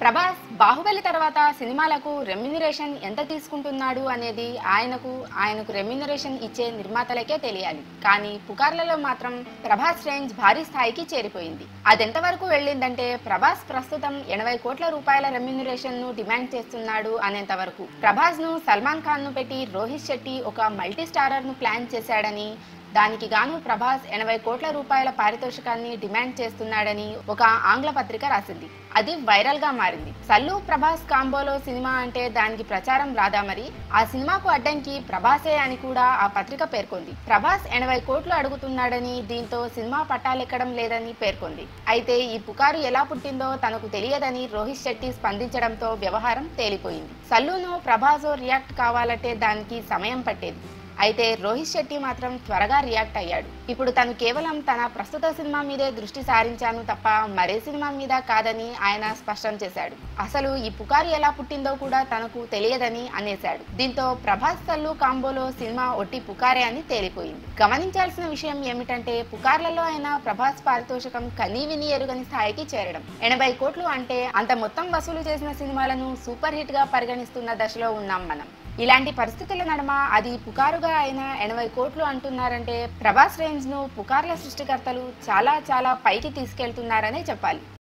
ప్రభాస్ బాహుబలి తర్వాత సినిమాలకు రెమ్యునరేషన్ ఎంత తీసుకుంటున్నాడు అనేది ఆయనకు ఆయనకు రెమ్యునరేషన్ ఇచ్చే నిర్మాతలకే తెలియాలి కానీ పుకార్లలో మాత్రం ప్రభాస్ రేంజ్ భారీ స్థాయికి చేరిపోయింది అదెంతవరకు వెళ్ళిందంటే ప్రభాస్ ప్రస్తుతం ఎనభై కోట్ల రూపాయల రెమ్యునరేషన్ ను డిమాండ్ చేస్తున్నాడు అనేంత వరకు ప్రభాస్ ను సల్మాన్ ఖాన్ ను పెట్టి రోహిత్ శెట్టి ఒక మల్టీ స్టారర్ ను ప్లాన్ చేశాడని దానికి గాను ప్రభాస్ ఎనభై కోట్ల రూపాయల పారితోషికాన్ని డిమాండ్ చేస్తున్నాడని ఒక ఆంగ్ల పత్రిక రాసింది అది వైరల్ గా మారింది సల్లు ప్రభాస్ కాంబోలో సినిమా అంటే దానికి ప్రచారం రాదా మరి ఆ సినిమాకు అడ్డంకి ప్రభాసే అని కూడా ఆ పత్రిక పేర్కొంది ప్రభాస్ ఎనభై కోట్లు అడుగుతున్నాడని దీంతో సినిమా పట్టాలెక్కడం లేదని పేర్కొంది అయితే ఈ పుకారు ఎలా పుట్టిందో తనకు తెలియదని రోహిత్ శెట్టి స్పందించడంతో వ్యవహారం తేలిపోయింది సల్లును ప్రభాస్ రియాక్ట్ కావాలంటే దానికి సమయం పట్టేది అయితే రోహిత్ శెట్టి మాత్రం త్వరగా రియాక్ట్ అయ్యాడు ఇప్పుడు తను కేవలం తన ప్రస్తుత సినిమా మీదే దృష్టి సారించాను తప్ప మరే సినిమా మీద కాదని ఆయన స్పష్టం చేశాడు అసలు ఈ పుకారు ఎలా పుట్టిందో కూడా తనకు తెలియదని అనేశాడు దీంతో ప్రభాస్ సల్లు కాంబోలో సినిమా ఒట్టి పుకారే అని తేలిపోయింది గమనించాల్సిన విషయం ఏమిటంటే పుకార్లలో అయినా ప్రభాస్ పారితోషికం కనీ విని ఎరుగని స్థాయికి చేరడం ఎనభై కోట్లు అంటే అంత మొత్తం వసూలు చేసిన సినిమాలను సూపర్ హిట్ గా పరిగణిస్తున్న దశలో ఉన్నాం మనం ఇలాంటి పరిస్థితుల నడుమ అది పుకారుగా అయిన ఎనభై కోట్లు అంటున్నారంటే ప్రభాస్ రేంజ్ ను పుకార్ల సృష్టికర్తలు చాలా చాలా పైకి తీసుకెళ్తున్నారనే చెప్పాలి